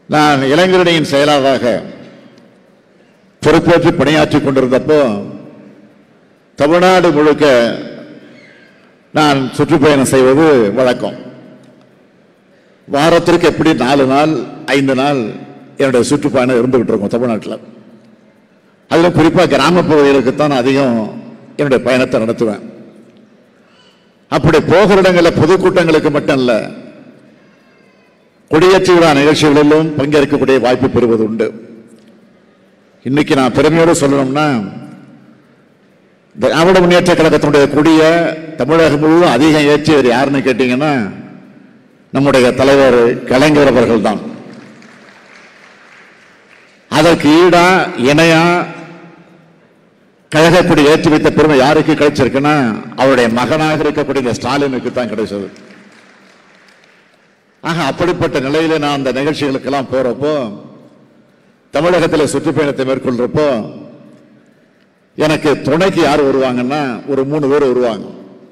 நான் இளைஞரணியின் செயலாளராக பொறுப்பேற்று பணியாற்றிக் கொண்டிருந்தப்போ தமிழ்நாடு முழுக்க நான் சுற்றுப்பயணம் செய்வது வழக்கம் வாரத்திற்கு எப்படி நாலு நாள் ஐந்து நாள் என்னுடைய சுற்றுப்பயணம் இருந்துகிட்டு இருக்கும் தமிழ்நாட்டில் அதிலும் குறிப்பாக கிராம பகுதிகளுக்குத்தான் நான் அதிகம் என்னுடைய பயணத்தை நடத்துவேன் அப்படி போகிற இடங்களில் பொதுக்கூட்டங்களுக்கு மட்டும் இல்ல குடியேற்ற விழா நிகழ்ச்சிகளிலும் பங்கேற்கக்கூடிய வாய்ப்பு பெறுவது உண்டு இன்னைக்கு நான் பெருமையோடு சொல்லணும்னா திராவிட முன்னேற்ற கழகத்தினுடைய கொடிய தமிழகம் முழுவதும் அதிகம் ஏற்றியவர் யாருன்னு கேட்டீங்கன்னா நம்முடைய தலைவர் கலைஞர் அவர்கள் தான் அதற்கு ஈடா இணையா கழகப்படி ஏற்றி வைத்த பெருமை யாருக்கு கிடைச்சிருக்குன்னா அவருடைய மகனாக இருக்கக்கூடிய இந்த ஸ்டாலினுக்கு தான் கிடைச்சது ஆக அப்படிப்பட்ட நிலையில நான் அந்த நிகழ்ச்சிகளுக்கெல்லாம் போறப்போ தமிழகத்தில் சுற்றுப்பயணத்தை மேற்கொள்றப்போ எனக்கு துணைக்கு யார் வருவாங்கன்னா ஒரு மூணு பேர் வருவாங்க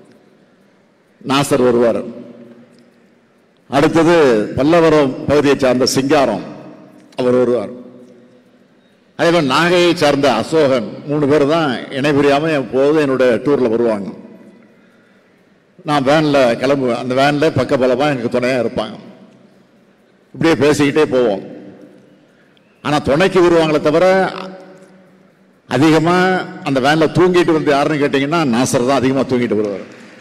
நாசர் வருவார் அடுத்தது பல்லவரம் பகுதியை சார்ந்த சிங்காரம் அவர் வருவார் அதே மாதிரி நாகையை சார்ந்த அசோகன் மூணு பேர் தான் இணைபுரியாம எப்போதும் என்னோட டூர்ல வருவாங்க நான் வேன்ல கிளம்புவேன் அந்த வேன்ல பக்கபலமா எனக்கு துணையா இருப்பாங்க இப்படியே பேசிக்கிட்டே போவோம் ஆனா துணைக்கு வருவாங்களே தவிர அதிகமா அந்த வேன்ல தூங்கிட்டு வந்து யாருன்னு கேட்டீங்கன்னா நாசர் தான் அதிகமா தூங்கிட்டு வருவார்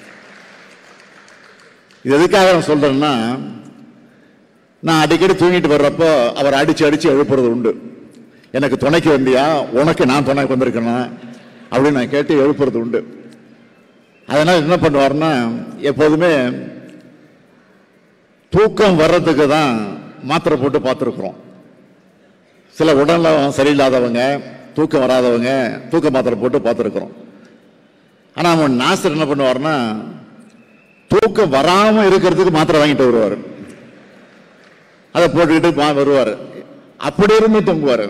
இது எதுக்காக நான் சொல்றேன்னா நான் அடிக்கடி தூங்கிட்டு வர்றப்போ அவர் அடிச்சு அடிச்சு எழுப்புறது உண்டு எனக்கு துணைக்கு வந்தியா உனக்கு நான் துணைக்கு வந்திருக்கேனா அப்படின்னு நான் கேட்டு எழுப்புறது உண்டு அதனால என்ன பண்ணுவார்னா எப்போதுமே தூக்கம் வர்றதுக்கு தான் மாத்திரை போட்டு பார்த்துருக்குறோம் சில உடல்ல சரியில்லாதவங்க தூக்கம் வராதவங்க தூக்க மாத்திரை போட்டு பார்த்துருக்குறோம் ஆனால் அவன் நாசர் என்ன பண்ணுவார்னா தூக்கம் வராம இருக்கிறதுக்கு மாத்திரை வாங்கிட்டு வருவார் அதை போட்டுக்கிட்டு வா- வருவார் அப்படி இருந்து தூங்குவார்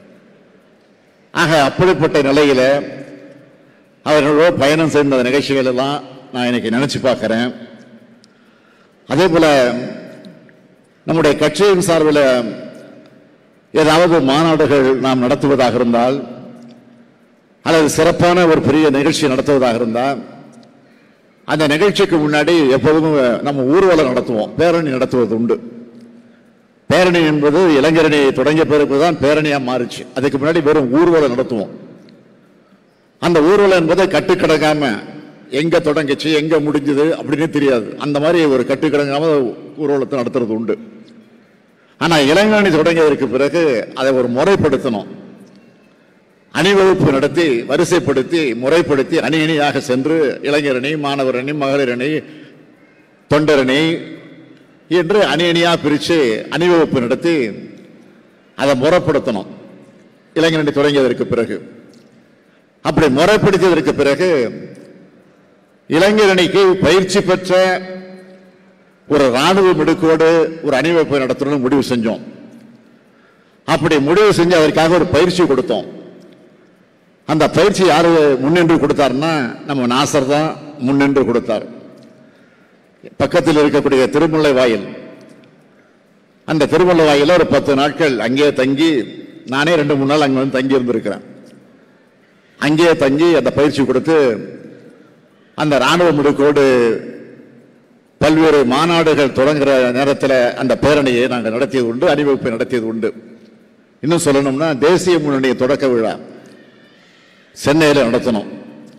ஆக அப்படிப்பட்ட நிலையில அவர்களோட பயணம் செய்த அந்த நிகழ்ச்சிகள் எல்லாம் நான் இன்னைக்கு நினைச்சு பார்க்கிறேன் அதே போல நம்முடைய கட்சியின் சார்பில் ஏதாவது மாநாடுகள் நாம் நடத்துவதாக இருந்தால் அல்லது சிறப்பான ஒரு பெரிய நிகழ்ச்சி நடத்துவதாக இருந்தால் அந்த நிகழ்ச்சிக்கு முன்னாடி எப்போதும் நம்ம ஊர்வலம் நடத்துவோம் பேரணி நடத்துவது உண்டு பேரணி என்பது இளைஞரணி தொடங்கிய பிறகு தான் பேரணியா மாறுச்சு அதுக்கு முன்னாடி வெறும் ஊர்வலம் நடத்துவோம் அந்த ஊர்வலம் என்பதை கட்டுக்கடங்காம எங்க தொடங்கிச்சு எங்க முடிஞ்சது அப்படின்னு தெரியாது அந்த மாதிரி ஒரு கட்டுக்கடங்காம ஊர்வலத்தை நடத்துறது உண்டு ஆனா இளைஞரணி தொடங்கியதற்கு பிறகு அதை ஒரு முறைப்படுத்தணும் அணிவகுப்பு நடத்தி வரிசைப்படுத்தி முறைப்படுத்தி அணி அணியாக சென்று இளைஞரணி மாணவர் அணி மகளிர் அணி தொண்டரணி என்று அணி அணியா பிரித்து அணிவகுப்பு நடத்தி அதை முறைப்படுத்தணும் இளைஞரணி தொடங்கியதற்கு பிறகு அப்படி முறைப்படுத்தியதற்கு பிறகு இளைஞரணிக்கு பயிற்சி பெற்ற ஒரு ராணுவ மிடுக்கோடு ஒரு அணிவகுப்பை நடத்தணும்னு முடிவு செஞ்சோம் அப்படி முடிவு செஞ்சு அதற்காக ஒரு பயிற்சி கொடுத்தோம் அந்த பயிற்சி யாரு முன்னின்று கொடுத்தாருன்னா நம்ம நாசர் தான் முன்னின்று கொடுத்தார் பக்கத்தில் இருக்கக்கூடிய திருமுல்லை வாயில் அந்த திருமுல்லை வாயில ஒரு பத்து நாட்கள் அங்கேயே தங்கி நானே ரெண்டு மூணு நாள் அங்கே வந்து தங்கி இருந்திருக்கிறேன் அங்கேயே தங்கி அந்த பயிற்சி கொடுத்து அந்த ராணுவ முடுக்கோடு பல்வேறு மாநாடுகள் தொடங்குற நேரத்தில் அந்த பேரணியை நாங்கள் நடத்தியது உண்டு அணிவகுப்பை நடத்தியது உண்டு இன்னும் சொல்லணும்னா தேசிய முன்னணி தொடக்க விழா சென்னையில் நடத்தணும்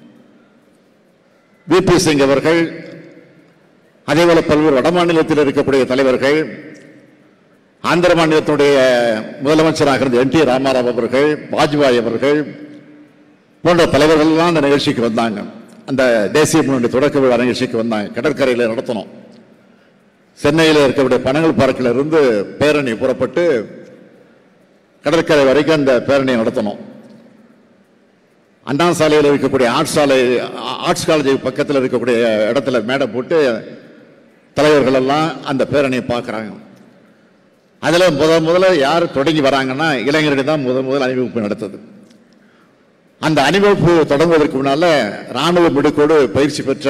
விபி சிங் அவர்கள் அதேபோல பல்வேறு வடமாநிலத்தில் இருக்கக்கூடிய தலைவர்கள் ஆந்திர மாநிலத்துடைய முதலமைச்சராக இருந்த என் டி ராமாராவ் அவர்கள் வாஜ்பாய் அவர்கள் போன்ற தலைவர்கள் எல்லாம் அந்த நிகழ்ச்சிக்கு வந்தாங்க அந்த தேசிய முன்னணி தொடக்க விழா நிகழ்ச்சிக்கு வந்தாங்க கடற்கரையில் நடத்தணும் சென்னையில் இருக்கக்கூடிய பனங்கல் பார்க்கில் இருந்து பேரணி புறப்பட்டு கடற்கரை வரைக்கும் அந்த பேரணியை நடத்தணும் அண்ணா சாலையில் இருக்கக்கூடிய ஆர்ட்ஸ் சாலை ஆர்ட்ஸ் காலேஜ் பக்கத்தில் இருக்கக்கூடிய இடத்துல மேடை போட்டு தலைவர்கள் எல்லாம் அந்த பேரணியை பார்க்குறாங்க அதில் முதல் முதல்ல யார் தொடங்கி வராங்கன்னா இளைஞரணி தான் முதல் முதல் அணிவகுப்பு நடத்தது அந்த அணிவகுப்பு தொடங்குவதற்கு முன்னால ராணுவ மிடுக்கோடு பயிற்சி பெற்ற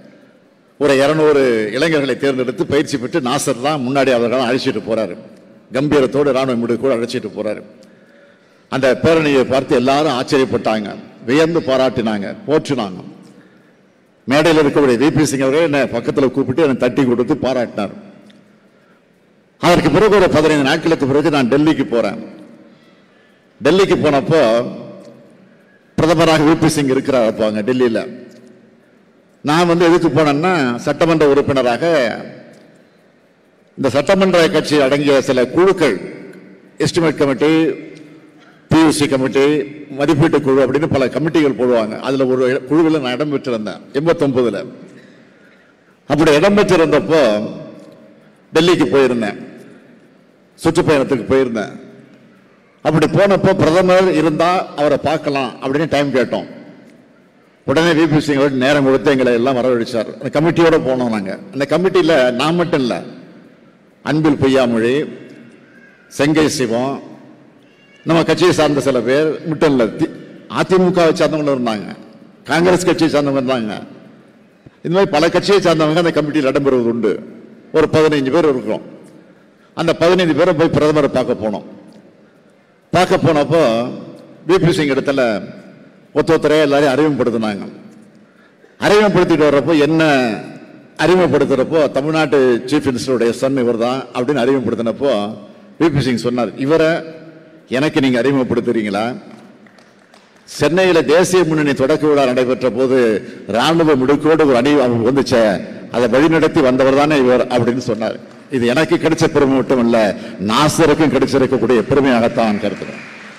ஒரு இருநூறு இளைஞர்களை தேர்ந்தெடுத்து பயிற்சி பெற்று நாசர் தான் முன்னாடி அவர்கள் அழைச்சிட்டு போறாரு கம்பீரத்தோடு ராணுவ முடிவு கூட அழைச்சிட்டு போறாரு அந்த பேரணியை பார்த்து எல்லாரும் ஆச்சரியப்பட்டாங்க வியந்து பாராட்டினாங்க போற்றினாங்க மேடையில் இருக்கக்கூடிய விபி சிங் அவரே என்னை பக்கத்தில் கூப்பிட்டு என்னை தட்டி கொடுத்து பாராட்டினார் அதற்கு பிறகு ஒரு பதினைந்து நாட்களுக்கு பிறகு நான் டெல்லிக்கு போறேன் டெல்லிக்கு போனப்போ பிரதமராக விபி சிங் இருக்கிறார் அப்போ அங்க டெல்லியில நான் வந்து எதுக்கு போனேன்னா சட்டமன்ற உறுப்பினராக இந்த சட்டமன்ற கட்சி அடங்கிய சில குழுக்கள் எஸ்டிமேட் கமிட்டி பியூசி கமிட்டி மதிப்பீட்டு குழு அப்படின்னு பல கமிட்டிகள் போடுவாங்க அதுல ஒரு குழுவில் நான் இடம் பெற்றிருந்தேன் எண்பத்தொன்பதுல அப்படி இடம் பெற்றிருந்தப்போ டெல்லிக்கு போயிருந்தேன் சுற்றுப்பயணத்துக்கு போயிருந்தேன் அப்படி போனப்போ பிரதமர் இருந்தா அவரை பார்க்கலாம் அப்படின்னு டைம் கேட்டோம் உடனே விபி சிங் அவர்கள் நேரம் கொடுத்து எங்களை எல்லாம் வரவழைச்சார் அந்த கமிட்டியோட போனோம் நாங்க அந்த கமிட்டியில நான் மட்டும் இல்ல அன்பில் பொய்யாமொழி செங்கை சிவம் நம்ம கட்சியை சார்ந்த சில பேர் மட்டும் இல்ல தி- அதிமுகவை சார்ந்தவங்க இருந்தாங்க காங்கிரஸ் கட்சியை சார்ந்தவங்க இருந்தாங்க இந்த மாதிரி பல கட்சியை சார்ந்தவங்க அந்த கமிட்டியில் இடம்பெறுவது உண்டு ஒரு பதினைஞ்சு பேர் இருக்கிறோம் அந்த பதினைந்து பேரை போய் பிரதமரை பார்க்க போனோம் பார்க்க போனப்போ பிபி சிங் இடத்துல ஒத்த ஒருத்தரே எல்லாரையும் அறிமுகப்படுத்தினாங்க அறிமுகப்படுத்திட்டு வர்றப்போ என்ன அறிமுகப்படுத்துறப்போ தமிழ்நாட்டு சீஃப் மினிஸ்டருடைய சன் இவர் தான் அப்படின்னு அறிமுகப்படுத்தினப்போ பிபி சிங் சொன்னார் இவரை எனக்கு நீங்க அறிமுகப்படுத்துறீங்களா சென்னையில தேசிய முன்னணி தொடக்க விழா நடைபெற்ற போது ராணுவ முடுக்கோடு ஒரு அணி அவங்க வந்துச்சே அதை வழிநடத்தி வந்தவர் தானே இவர் அப்படின்னு சொன்னார் இது எனக்கு கிடைச்ச பெருமை மட்டும் இல்ல நாசருக்கும் கிடைச்சிருக்கக்கூடிய பெருமையாகத்தான் கருத்துறேன்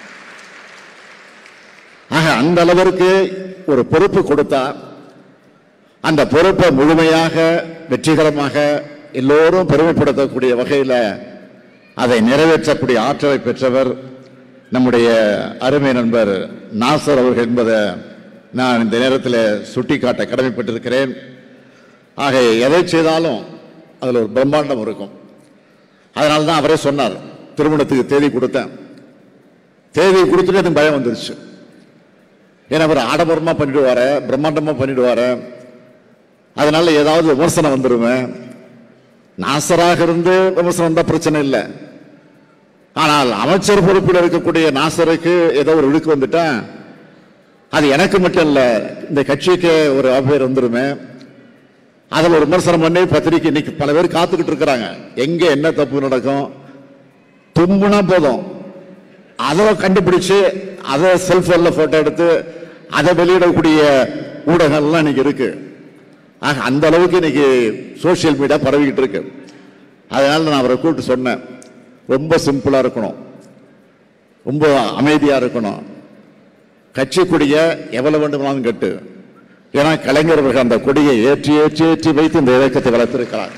ஆக அந்த அளவிற்கு ஒரு பொறுப்பு கொடுத்தா அந்த பொறுப்பை முழுமையாக வெற்றிகரமாக எல்லோரும் பெருமைப்படுத்தக்கூடிய வகையில் அதை நிறைவேற்றக்கூடிய ஆற்றலை பெற்றவர் நம்முடைய அருமை நண்பர் நாசர் அவர்கள் என்பதை நான் இந்த நேரத்தில் சுட்டிக்காட்ட கடமைப்பட்டிருக்கிறேன் ஆக எதை செய்தாலும் அதில் ஒரு பிரம்மாண்டம் இருக்கும் அதனால தான் அவரே சொன்னார் திருமணத்துக்கு தேதி கொடுத்தேன் தேதி கொடுத்துட்டு எனக்கு பயம் வந்துருச்சு ஏன்னா அவர் ஆடம்பரமா பண்ணிடுவாரு பிரம்மாண்டமா பண்ணிடுவாரு அதனால ஏதாவது விமர்சனம் வந்துருமே நாசராக இருந்து விமர்சனம் வந்தா பிரச்சனை இல்லை ஆனால் அமைச்சர் பொறுப்பில் இருக்கக்கூடிய நாசருக்கு ஏதோ ஒரு இழுக்கு வந்துட்டா அது எனக்கு மட்டும் இல்ல இந்த கட்சிக்கு ஒரு அவப்பேர் வந்துருமே அதில் ஒரு விமர்சனம் பண்ணி பத்திரிக்கை இன்னைக்கு பல பேர் காத்துக்கிட்டு இருக்கிறாங்க எங்க என்ன தப்பு நடக்கும் தும்புனா போதும் அதை கண்டுபிடிச்சு அதை செல்போன்ல போட்டோ எடுத்து அதை வெளியிடக்கூடிய ஊடகங்கள்லாம் இன்னைக்கு இருக்கு ஆக அந்த அளவுக்கு இன்னைக்கு சோஷியல் மீடியா பரவிக்கிட்டு இருக்கு அதனால நான் அவரை கூப்பிட்டு சொன்னேன் ரொம்ப சிம்பிளா இருக்கணும் ரொம்ப அமைதியா இருக்கணும் கட்சி கொடிய எவ்வளவு வேண்டுமானாலும் கட்டு ஏன்னா கலைஞர் அவர்கள் அந்த கொடியை ஏற்றி ஏற்றி ஏற்றி வைத்து இந்த இயக்கத்தை வளர்த்திருக்கிறார்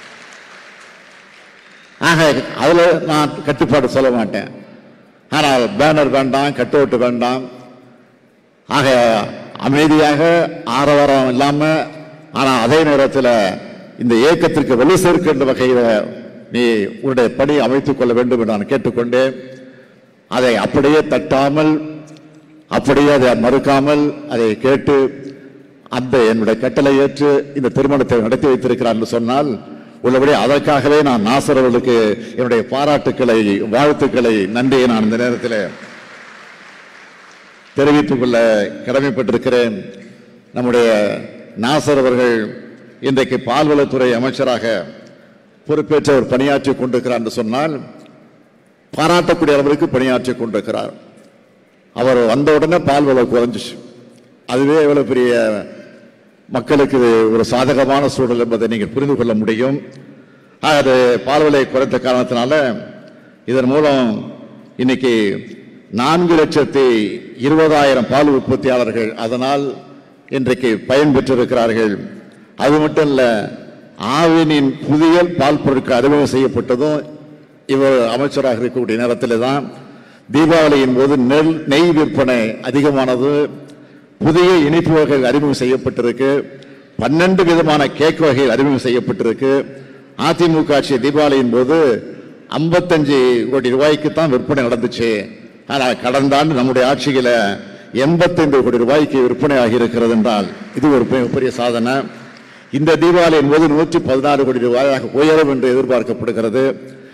ஆக அதுல நான் கட்டுப்பாடு சொல்ல மாட்டேன் ஆனால் பேனர் வேண்டாம் கட் அவுட் வேண்டாம் ஆக அமைதியாக ஆரவாரம் இல்லாம ஆனா அதே நேரத்தில் இந்த இயக்கத்திற்கு வலு சேர்க்கின்ற வகையில் நீ உன்னுடைய பணி அமைத்துக் கொள்ள வேண்டும் என்று நான் கேட்டுக்கொண்டேன் அதை அப்படியே தட்டாமல் அப்படியே அதை மறுக்காமல் அதை கேட்டு அந்த என்னுடைய கட்டளை ஏற்று இந்த திருமணத்தை நடத்தி வைத்திருக்கிறார் என்று சொன்னால் உள்ளபடி அதற்காகவே நான் நாசர் அவர்களுக்கு என்னுடைய பாராட்டுக்களை வாழ்த்துக்களை நன்றியை நான் இந்த நேரத்தில் தெரிவித்துக் கொள்ள கடமைப்பட்டிருக்கிறேன் நம்முடைய நாசர் அவர்கள் இன்றைக்கு பால்வளத்துறை அமைச்சராக பொறுப்பேற்று அவர் பணியாற்றி கொண்டிருக்கிறார் என்று சொன்னால் பாராட்டக்கூடிய அளவிற்கு பணியாற்றி கொண்டிருக்கிறார் அவர் வந்த உடனே பால் விலை குறைஞ்சிச்சு அதுவே எவ்வளவு பெரிய மக்களுக்கு இது ஒரு சாதகமான சூழல் என்பதை நீங்கள் புரிந்து கொள்ள முடியும் ஆக, அது பால் விலை குறைந்த காரணத்தினால இதன் மூலம் இன்னைக்கு நான்கு லட்சத்தி இருபதாயிரம் பால் உற்பத்தியாளர்கள் அதனால் இன்றைக்கு பயன் பெற்றிருக்கிறார்கள் அது மட்டும் இல்ல ஆவினின் புதிய பால் பொருட்கள் அறிமுகம் செய்யப்பட்டதும் இவர் அமைச்சராக இருக்கக்கூடிய நேரத்தில் தான் தீபாவளியின் போது நெல் நெய் விற்பனை அதிகமானது புதிய இனிப்பு வகைகள் அறிமுகம் செய்யப்பட்டிருக்கு பன்னெண்டு விதமான கேக் வகைகள் அறிமுகம் செய்யப்பட்டிருக்கு அதிமுக ஆட்சி தீபாவளியின் போது 55 கோடி ரூபாய்க்கு தான் விற்பனை நடந்துச்சு ஆனால் கடந்த ஆண்டு நம்முடைய ஆட்சியில 85 கோடி ரூபாய்க்கு விற்பனை ஆகியிருக்கிறது என்றால் இது ஒரு மிகப்பெரிய சாதனை இந்த தீபாவளியின் போது நூற்றி பதினாறு கோடி ரூபாயாக உயரும் என்று எதிர்பார்க்கப்படுகிறது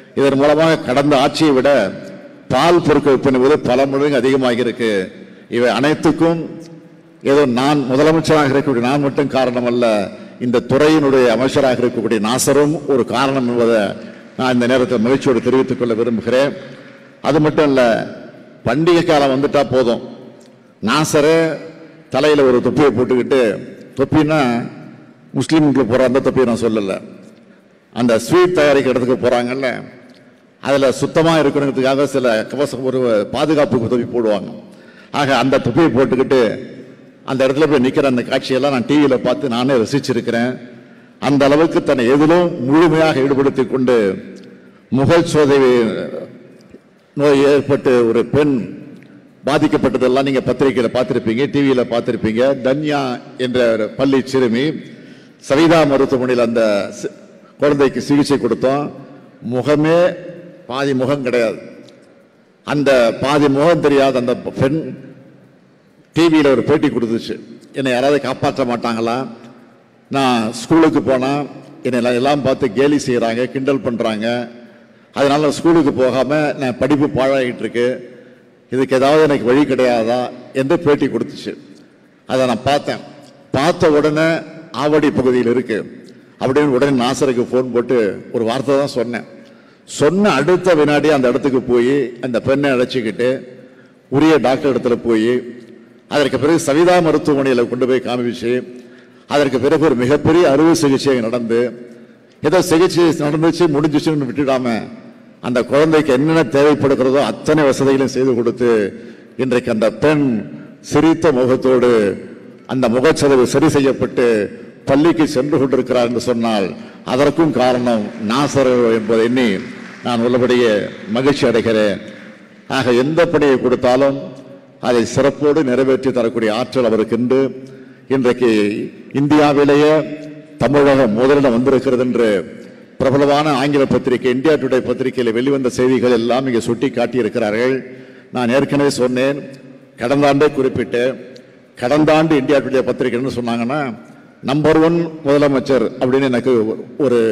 இதன் மூலமாக கடந்த ஆட்சியை விட பால் பொருட்கள் விற்பனை என்பது பல மடங்கு அதிகமாக இருக்கு இவை அனைத்துக்கும் ஏதோ நான் முதலமைச்சராக இருக்கக்கூடிய நான் மட்டும் காரணம் அல்ல இந்த துறையினுடைய அமைச்சராக இருக்கக்கூடிய நாசரும் ஒரு காரணம் என்பதை நான் இந்த நேரத்தில் மகிழ்ச்சியோடு தெரிவித்துக் கொள்ள விரும்புகிறேன் அது மட்டும் இல்ல பண்டிகை காலம் வந்துட்டா போதும் நாசரே தலையில ஒரு தொப்பியை போட்டுக்கிட்டு தொப்பின்னா முஸ்லீம்களுக்கு போற அந்த தொப்பியை நான் சொல்லல அந்த ஸ்வீட் தயாரிக்கிற இடத்துக்கு போறாங்கல்ல அதுல சுத்தமா இருக்கணுங்கிறதுக்காக சில கவசம் ஒரு பாதுகாப்பு தொப்பி போடுவாங்க ஆக அந்த தொப்பியை போட்டுக்கிட்டு அந்த இடத்துல போய் நிக்கிற அந்த காட்சியெல்லாம் நான் டிவியில பார்த்து நானே ரசிச்சிருக்கிறேன் அந்த அளவுக்கு தன்னை எதிலும் முழுமையாக ஈடுபடுத்திக் கொண்டு முகல் சோதனை நோய் ஏற்பட்டு ஒரு பெண் பாதிக்கப்பட்டதெல்லாம் நீங்க பத்திரிகையில பார்த்திருப்பீங்க டிவியில பார்த்திருப்பீங்க தன்யா என்ற ஒரு பள்ளி சிறுமி சவிதா மருத்துவமனையில் அந்த சி- குழந்தைக்கு சிகிச்சை கொடுத்தோம் முகமே பாதி முகம் கிடையாது அந்த பாதி முகம் தெரியாத அந்த பெண் டிவியில் ஒரு பேட்டி கொடுத்துச்சு என்னை யாராவது காப்பாற்ற மாட்டாங்களா நான் ஸ்கூலுக்கு போனால் என்னை எல்லாம் எல்லாம் பார்த்து கேலி செய்கிறாங்க கிண்டல் பண்ணுறாங்க அதனால நான் ஸ்கூலுக்கு போகாமல் நான் படிப்பு பாழாகிட்டு இருக்கு இதுக்கு ஏதாவது எனக்கு வழி கிடையாதா என்று பேட்டி கொடுத்துச்சு அதை நான் பார்த்தேன் பார்த்த உடனே ஆவடி பகுதியில் இருக்கு அப்படின்னு உடனே நாசருக்கு ஃபோன் போட்டு ஒரு வார்த்தை தான் சொன்னேன் சொன்ன அடுத்த வினாடி அந்த இடத்துக்கு போய் அந்த பெண்ணை அழைச்சிக்கிட்டு உரிய டாக்டர் இடத்துல போய் அதற்கு பிறகு சவிதா மருத்துவமனையில் கொண்டு போய் காமிச்சு அதற்கு பிறகு ஒரு மிகப்பெரிய அறுவை சிகிச்சை நடந்து ஏதோ சிகிச்சை நடந்துச்சு முடிஞ்சிச்சுன்னு விட்டுடாம அந்த குழந்தைக்கு என்னென்ன தேவைப்படுகிறதோ அத்தனை வசதிகளையும் செய்து கொடுத்து இன்றைக்கு அந்த பெண் சிரித்த முகத்தோடு அந்த முகச்சதவு சரி செய்யப்பட்டு பள்ளிக்கு சென்று கொண்டிருக்கிறார் என்று சொன்னால் அதற்கும் காரணம் நாசர் என்பதை எண்ணி நான் உள்ளபடியே மகிழ்ச்சி அடைகிறேன் ஆக எந்த பணியை கொடுத்தாலும் அதை சிறப்போடு நிறைவேற்றி தரக்கூடிய ஆற்றல் அவருக்கு உண்டு இன்றைக்கு இந்தியாவிலேயே தமிழகம் முதலிடம் வந்திருக்கிறது என்று பிரபலமான ஆங்கில பத்திரிகை இந்தியா டுடே பத்திரிகையில் வெளிவந்த செய்திகள் எல்லாம் இங்கே சுட்டி காட்டியிருக்கிறார்கள் நான் ஏற்கனவே சொன்னேன் கடந்த ஆண்டே குறிப்பிட்டேன் கடந்த ஆண்டு இந்தியா டுடே பத்திரிகை என்ன சொன்னாங்கன்னா நம்பர் ஒன் முதலமைச்சர் அப்படின்னு எனக்கு ஒரு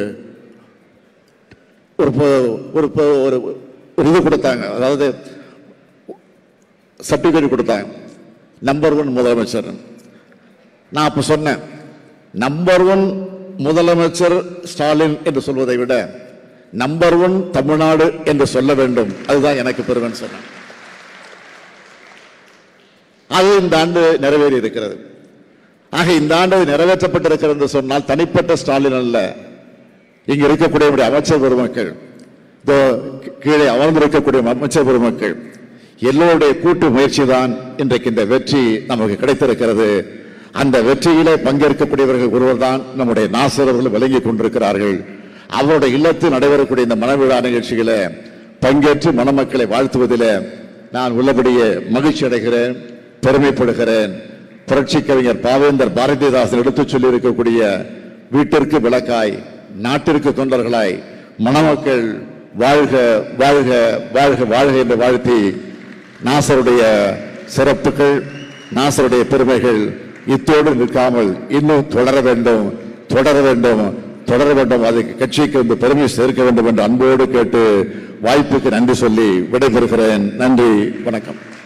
ஒரு ப- ஒரு ப- ஒரு ஒரு இது கொடுத்தாங்க அதாவது சர்டிஃபிகேட் கொடுத்தாங்க நம்பர் ஒன் முதலமைச்சர் நான் அப்ப சொன்னேன் நம்பர் ஒன் முதலமைச்சர் ஸ்டாலின் என்று சொல்வதை விட நம்பர் ஒன் தமிழ்நாடு என்று சொல்ல வேண்டும் அதுதான் எனக்கு பெருமைன்னு சொன்னேன் அது இந்த ஆண்டு நிறைவேறி இருக்கிறது ஆக இந்த ஆண்டு அது நிறைவேற்றப்பட்டிருக்கிறது என்று சொன்னால் தனிப்பட்ட ஸ்டாலின் அல்ல இங்க இருக்கக்கூடிய நம்முடைய அமைச்சர் பெருமக்கள் இதோ கீழே அமர்ந்திருக்கக்கூடிய அமைச்சர் பெருமக்கள் எல்லோருடைய கூட்டு முயற்சி தான் இன்றைக்கு இந்த வெற்றி நமக்கு கிடைத்திருக்கிறது அந்த வெற்றியிலே பங்கேற்கக்கூடியவர்கள் ஒருவர் தான் நம்முடைய நாசர் அவர்கள் விளங்கிக் கொண்டிருக்கிறார்கள் அவருடைய இல்லத்தில் நடைபெறக்கூடிய இந்த மனவிழா நிகழ்ச்சியில பங்கேற்று மணமக்களை வாழ்த்துவதிலே நான் உள்ளபடியே மகிழ்ச்சி அடைகிறேன் பெருமைப்படுகிறேன் புரட்சி கவிஞர் பாவேந்தர் பாரதிதாசன் எடுத்துச் சொல்லி இருக்கக்கூடிய வீட்டிற்கு விளக்காய் நாட்டிற்கு தொண்டர்களாய் மணமக்கள் வாழ்க வாழ்க வாழ்க வாழ்க என்று வாழ்த்தி நாசருடைய சிறப்புகள் நாசருடைய பெருமைகள் இத்தோடு நிற்காமல் இன்னும் தொடர வேண்டும் தொடர வேண்டும் தொடர வேண்டும் அதுக்கு கட்சிக்கு வந்து பெருமை சேர்க்க வேண்டும் என்று அன்போடு கேட்டு வாய்ப்புக்கு நன்றி சொல்லி விடைபெறுகிறேன் நன்றி வணக்கம்